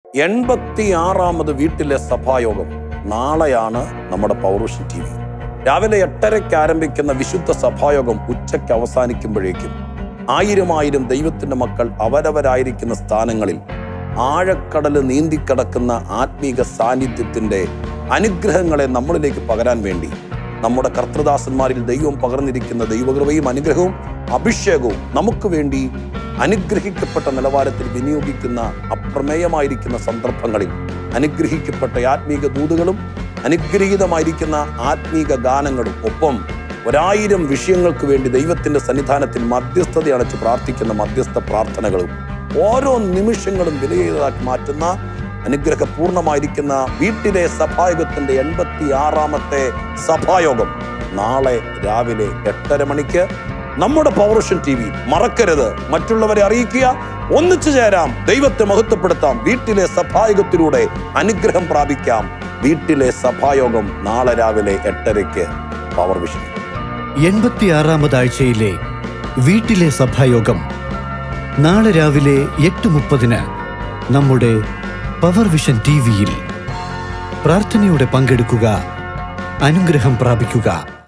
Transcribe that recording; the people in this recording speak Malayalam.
എൺപത്തി ആറാമത് വീട്ടിലെ സഭായോഗം നാളെയാണ് നമ്മുടെ പൗരുഷൻ ടി വി രാവിലെ എട്ടരയ്ക്ക് ആരംഭിക്കുന്ന വിശുദ്ധ സഭായോഗം ഉച്ചയ്ക്ക് അവസാനിക്കുമ്പോഴേക്കും ആയിരം ആയിരം ദൈവത്തിന്റെ മക്കൾ അവരവരായിരിക്കുന്ന സ്ഥാനങ്ങളിൽ ആഴക്കടൽ നീന്തിക്കിടക്കുന്ന ആത്മീക സാന്നിധ്യത്തിന്റെ അനുഗ്രഹങ്ങളെ നമ്മളിലേക്ക് പകരാൻ വേണ്ടി നമ്മുടെ കർത്തൃദാസന്മാരിൽ ദൈവം പകർന്നിരിക്കുന്ന ദൈവകൃപയും അനുഗ്രഹവും അഭിഷേകവും നമുക്ക് വേണ്ടി അനുഗ്രഹിക്കപ്പെട്ട നിലവാരത്തിൽ വിനിയോഗിക്കുന്ന അപ്രമേയമായിരിക്കുന്ന സന്ദർഭങ്ങളിൽ അനുഗ്രഹിക്കപ്പെട്ട ആത്മീക ദൂതുകളും അനുഗ്രഹീതമായിരിക്കുന്ന ആത്മീക ഗാനങ്ങളും ഒപ്പം ഒരായിരം വിഷയങ്ങൾക്ക് വേണ്ടി ദൈവത്തിന്റെ സന്നിധാനത്തിൽ മധ്യസ്ഥത അണച്ച് പ്രാർത്ഥിക്കുന്ന മധ്യസ്ഥ പ്രാർത്ഥനകളും ഓരോ നിമിഷങ്ങളും വിലയേതാക്കി മാറ്റുന്ന അനുഗ്രഹപൂർണമായിരിക്കുന്ന വീട്ടിലെ സഭായോഗത്തിന്റെ എൺപത്തി ആറാമത്തെ സഭായോഗം നാളെ രാവിലെ എട്ടര മണിക്ക് നമ്മുടെ പൗർഷൻ ടി വി മറക്കരുത് മറ്റുള്ളവരെ അറിയിക്കുക ഒന്നിച്ചു ചേരാം ദൈവത്തെ മഹത്വപ്പെടുത്താം വീട്ടിലെ സഭായോഗത്തിലൂടെ അനുഗ്രഹം പ്രാപിക്കാം വീട്ടിലെ സഭായോഗം നാളെ രാവിലെ എട്ടരയ്ക്ക് പവർ വിഷൻ എൺപത്തിയാറാമത് ആഴ്ചയിലെ വീട്ടിലെ സഭായോഗം നാളെ രാവിലെ എട്ട് മുപ്പതിന് നമ്മുടെ പവർ വിഷൻ ടി വിയിൽ പ്രാർത്ഥനയോടെ പങ്കെടുക്കുക അനുഗ്രഹം പ്രാപിക്കുക